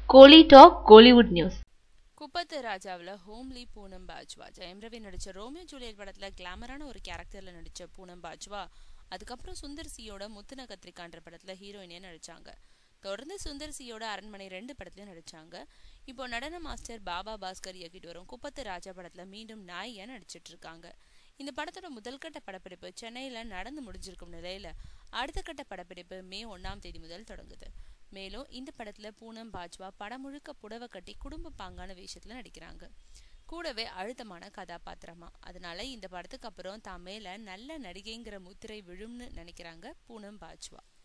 கோலி talk Kollywood news Kuppathu ராஜாவில் homely Poonam Bajwa Jayam Ravi நடித்த Romeo Juliet படத்தில் கிளாமரான ஒரு கேரக்டரில் நடித்த பூனம் பாஜ்வா அதுக்கப்புறம் சுந்தர் சியோட முத்துன கத்திரிக்கான்ற படத்தில் ஹீரோயினியாக நடித்தாங்க தொடர்ந்து சுந்தர் சியோட அரண்மனை ரெண்டு படத்துலையும் நடித்தாங்க இப்போ நடன மாஸ்டர் பாபா பாஸ்கர் இயக்கிட்டு வரும் குப்பத்து ராஜா படத்தில் மீண்டும் நாயா நடிச்சிட்டு இருக்காங்க இந்த படத்தோட முதல் கட்ட படப்பிடிப்பு சென்னையில் நடந்து முடிஞ்சிருக்கும் நிலையில் அடுத்த கட்ட படப்பிடிப்பு மே ஒன்றாம் தேதி முதல் தொடங்குது மேலும் இந்த படத்துல பூனம் பாஜ்வா படம் முழுக்க புடவை கட்டி குடும்ப பாங்கான வேஷத்துல நடிக்கிறாங்க கூடவே அழுத்தமான கதாபாத்திரமா அதனால இந்த படத்துக்கு அப்புறம் தான் மேல நல்ல நடிகைங்கிற முத்திரை விழும்னு நினைக்கிறாங்க பூனம் பாஜ்வா